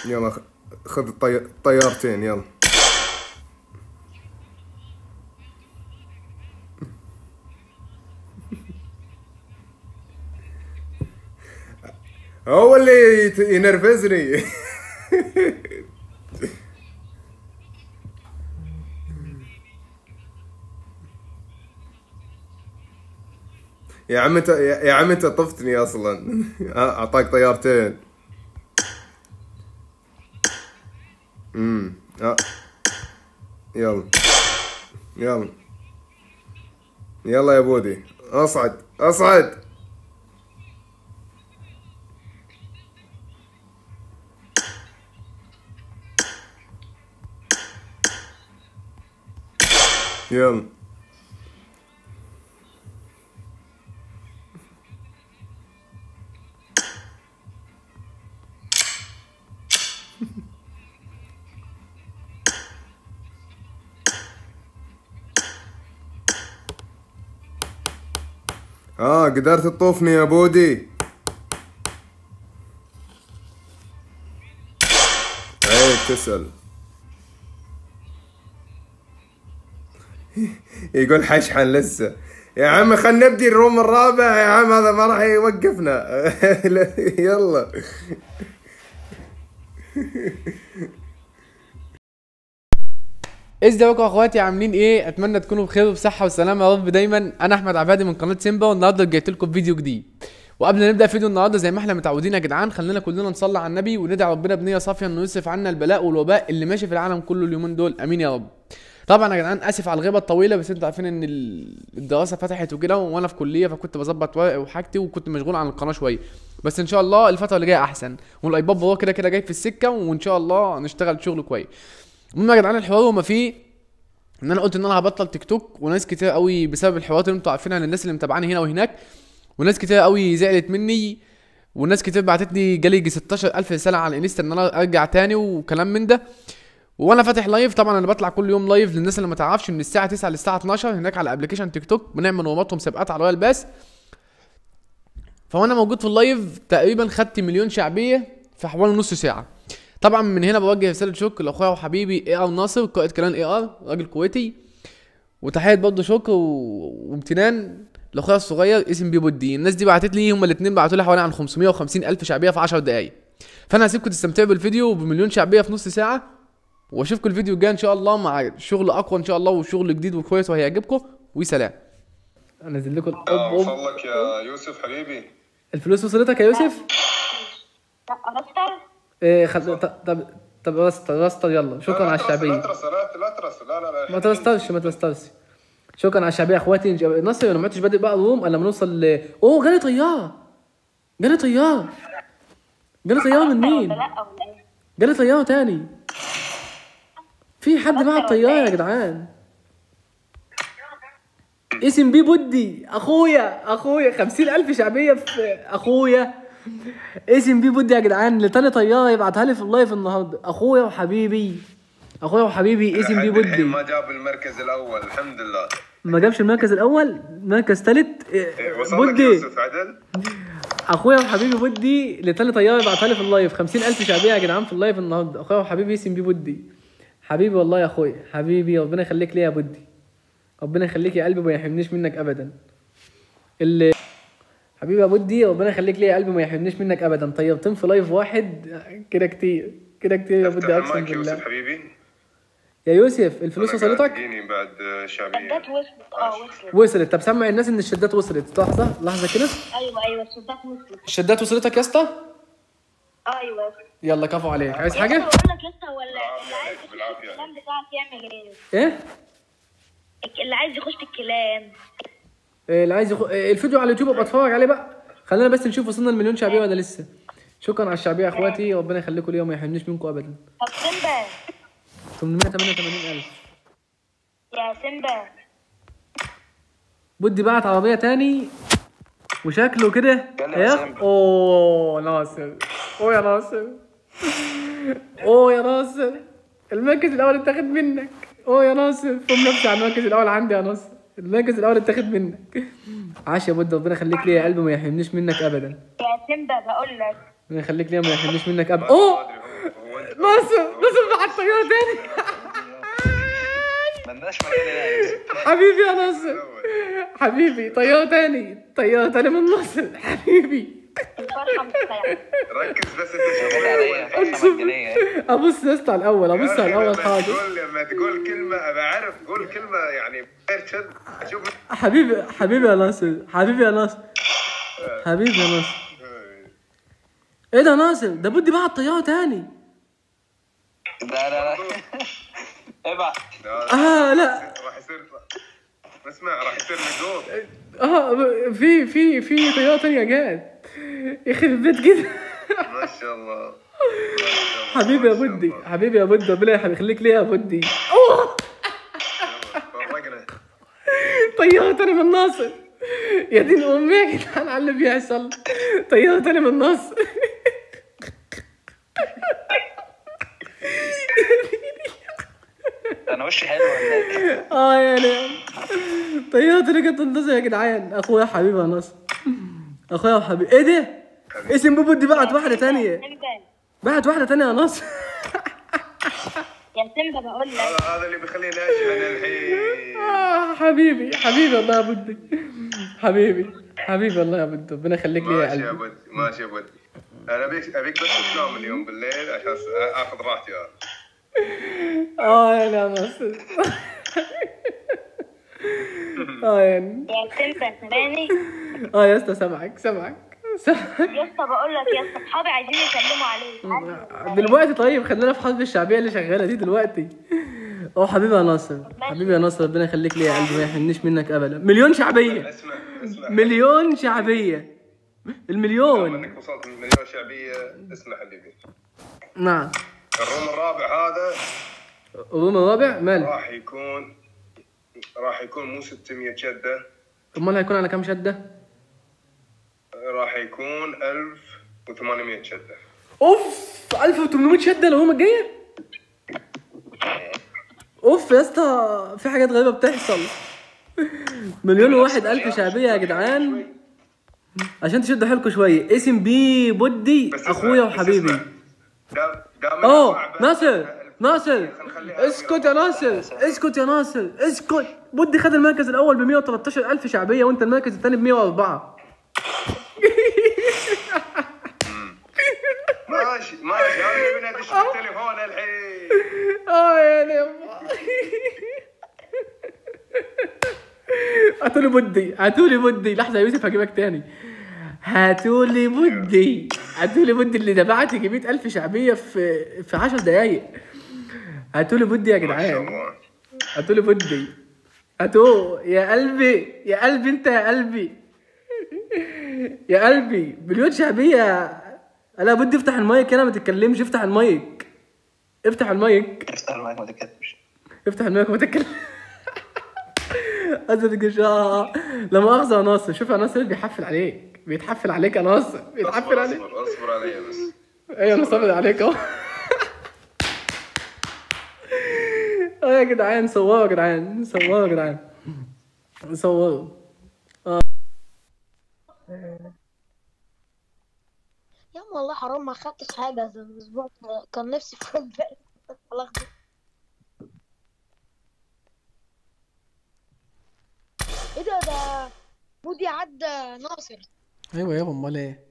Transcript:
يلا خ- خذ الطي... الطيارتين يلا هو اللي يت- ينرفزني يا عم انت يا يا عم انت طفتني اصلا اعطاك طيارتين امم آه. يلا يلا يلا يا بودي اصعد اصعد يلا اه قدرت تطوفني يا بودي عيب تسأل يقول حشحن لسه يا عم خلنا نبدي الروم الرابع يا عم هذا ما راح يوقفنا يلا ازيكم يا اخواتي عاملين ايه اتمنى تكونوا بخير وبصحه وسلامه يا رب دايما انا احمد عبادي من قناه سيمبا والنهارده جايت لكم فيديو جديد وقبل ما نبدا فيديو النهارده زي ما احنا متعودين يا جدعان خلينا كلنا نصلي على النبي وندعي ربنا بنيه صافيه انه يصرف عنا البلاء والوباء اللي ماشي في العالم كله اليومين دول امين يا رب طبعا يا جدعان اسف على الغيبه الطويله بس انتوا عارفين ان ال- الدراسه فتحت وكده وانا في كليه فكنت بظبط ورقي وحاجتي وكنت مشغول عن القناه شويه بس ان شاء الله الفتره اللي جايه احسن والايباد هو كده كده جاي في السكه وان شاء الله نشتغل شغل كويس المهم يا جدعان الحوار وما فيه ان انا قلت ان انا هبطل تيك توك وناس كتير قوي بسبب الحوارات اللي انتوا عارفينها للناس اللي متابعاني هنا وهناك وناس كتير قوي زعلت مني وناس كتير بعتت لي جالي يجي 16000 رساله على الانستا ان انا ارجع تاني وكلام من ده وانا فاتح لايف طبعا انا بطلع كل يوم لايف للناس اللي ما تعرفش من الساعه 9 للساعه 12 هناك على ابلكيشن تيك توك بنعمل رومات ومسابقات على رويال باس فوانا موجود في اللايف تقريبا خدت مليون شعبيه في حوالي نص ساعه طبعا من هنا بوجه رساله شكر لاخويا وحبيبي اي ار ناصر قائد كلان اي ار راجل كويتي وتحيه برضه شكر و- وامتنان لاخويا الصغير اسم بيبو الدين الناس دي بعتت لي هم الاثنين بعتوا لي حوالي عن 550 الف شعبيه في 10 دقائق فانا هسيبكم تستمتعوا بالفيديو بمليون شعبيه في نص ساعه واشوفكم الفيديو الجاي ان شاء الله مع شغل اقوى ان شاء الله وشغل جديد وكويس وهيعجبكم وسلام انزل لكم آه، وصل لك يا يوسف حبيبي الفلوس وصلتك يا يوسف لا أرسل إيه خد... طب طب رستر رستر يلا شكرا على لا ترسل، الشعبيه لا ترسل لا لا ترسل لا لا لا ما ترسترش ما ترسترش شكرا على الشعبيه يا اخواتي نج- نصر انا ما عدتش بادئ بقى الروم الا لما نوصل ل... اوه جالي طيار جالي طيار جالي طيار من مين؟ لا ولا إيه؟ جالي طيار تاني في حد بعت طيار يا جدعان اسم بيه بودي اخويا اخويا خمسين الف شعبيه في اخويا اسم بيه بودي يا جدعان لتاني طياره يبعتها لي في اللايف النهارده اخويا وحبيبي اخويا وحبيبي اسم بيه لحد الحين بودي ما جاب المركز الاول الحمد لله ما جابش المركز الاول مركز ثالث إيه، وصل لك بودي يوسف عدل اخويا وحبيبي بودي لتاني طياره يبعتها لي في اللايف 50000 شعبيه يا جدعان في اللايف النهارده اخويا وحبيبي اسم بيه بودي حبيبي والله يا اخويا حبيبي ربنا يخليك ليا يا بودي ربنا يخليك يا قلبي وما يحرمنيش منك ابدا اللي حبيبي يا بودي ربنا يخليك ليا يا قلبي وما يحرمنيش منك ابدا طيرتين في لايف واحد كده كتير كده كتير يا افتح بودي اقسم المايك يوسف بالله حبيبي يا يوسف الفلوس أنا قاعد وصلتك تجيني بعد آه، شعبيه الشدات وصلت اه وصلت وصلت طب سمع الناس ان الشدات وصلت لحظه لحظه كده ايوه ايوه الشدات وصلت الشدات وصلتك يا اسطى ايوه يلا كفو عليك عايز انا حاجه بقول لك لسه ولا اللي عايز يخش بالعافية. في الكلام بتاعك يعمل ايه؟ ايه اللي عايز يخش في الكلام إيه اللي عايز يخ... إيه الفيديو على اليوتيوب ابقى اتفرج عليه بقى خلينا بس نشوف وصلنا المليون شعبيه ولا لسه شكرا على الشعبيه يا اخواتي ربنا يخليكم ليا وما يحرمنيش منكم ابدا طب سيمبا 888 الف يا سيمبا بدي بعت عربيه تاني وشكله كده يا اوه ناصر اوه يا ناصر اوه يا ناصر المركز الاول اتاخد منك اوه يا ناصر في منافسه على المركز الاول عندي يا ناصر المركز الاول اتاخد منك عاش يا بود ربنا يخليك ليا يا قلبي وما يحرمنيش منك ابدا يا سيمبا بقول لك ربنا يخليك ليا وما يحرمنيش منك ابدا اوه ما ادري هو هو انت ناصر ناصر بعت طياره تاني ملناش مكان هنا يا يوسف حبيبي يا ناصر حبيبي طياره تاني طياره تاني من ناصر حبيبي الفرحة مستمعة ركز بس انت شغل شوف عليا فرصة أقسم. مجانية ابص يا اسطى على الاول ابص على الاول لما حاضر تقول لما تقول كلمه ابى اعرف قول كلمه يعني غير شد اشوف حبيبي حبيبي يا ناصر حبيبي يا ناصر حبيبي يا ناصر ايه ده يا ناصر ده بدي بعت طياره تاني لا لا لا ابعت اه لا راح يصير اسمع راح يصير نزول اه ب- في في في طياره تانية جات يخرب بيت كده ما شاء الله ما شاء الله. حبيبي يا ما شاء بدي الله. حبيبي يا بدي ربنا يخليك يخليك ليه يا بدي اوه فرقنا طياره تاني من ناصر يا دين امي يا جدعان على اللي بيحصل طياره تاني من ناصر انا وشي حلو ولا ايه؟ اه يعني طياره تاني كانت ناصر يا جدعان اخويا حبيبي يا ناصر اخويا وحبيبي ايه ده اسم بو بدي بعت واحده تانية سيمبا بعت واحده تانية يا ناصر يا سيمبا بقول لك هذا هذا اللي بيخليني اشحن الحين آه حبيبي حبيبي الله يا بدي حبيبي حبيبي الله يا بدي ربنا يخليك لي يا ماشي يا قلبي بدي ماشي يا بدي انا ابيك ابيك بس تنام اليوم بالليل عشان س- اخذ راحتي انا اه يعني يا ناصر اه يعني يا سيمبا سامعني اه يا اسطى سامعك سامعك سامعك يا اسطى بقول لك يا اسطى اصحابي عايزين يسلموا عليك دلوقتي طيب خلينا في حرب الشعبيه اللي شغاله دي دلوقتي اه حبيبي يا ناصر حبيبي يا ناصر ربنا يخليك لي يا قلبي ما يحرمنيش منك ابدا مليون شعبيه اسمع اسمع مليون شعبيه لما المليون انك وصلت مليون شعبيه اسمع حبيبي نعم الروم الرابع هذا الروم الرابع مال راح يكون راح يكون مو 600 شده امال هيكون على كام شده راح يكون 1800 شده اوف 1800 شده الروم الجايه اوف يا اسطى في حاجات غريبه بتحصل مليون وواحد الف شعبيه يا جدعان عشان تشدوا حيلكم شويه اسم بي بدي بس اسمع- اخويا بس وحبيبي اسمع. دام دام اوه الصعبة- ناصر ناصر خليها اسكت يا ناصر اسكت يا ناصر اسكت بدي خد المركز الاول ب 113 الف شعبيه وانت المركز الثاني ب 104 ماشي ماشي انا من ادش التليفون الحين اه يعني يما هاتولي بدي هاتولي بدي لحظه يا يوسف هجيبك تاني هاتولي بدي هاتولي بدي اللي دفعت يجي 100000 شعبيه في في 10 دقايق هاتولي بدي يا ما شاء جدعان الله هاتولي بدي هاتو يا قلبي يا قلبي انت يا قلبي يا قلبي مليون شعبيه انا بدي افتح المايك انا ما تتكلمش افتح المايك افتح المايك افتح المايك ما تتكلمش افتح المايك وما تتكلم أزد قشاع لا مؤاخذة يا ناصر شوف يا ناصر بيحفل عليك بيتحفل عليك يا ناصر بيتحفل اصبر عليك اصبر اصبر علي بس ايوه انا صابر عليك اهو اه يا جدعان صوروا يا جدعان صوروا يا جدعان صوروا يا عم والله حرام ما خدتش حاجة هذا الأسبوع كان نفسي في الباقي والله أخده. إيه ده ده مودي عدى ناصر ايوه يابا امال ايه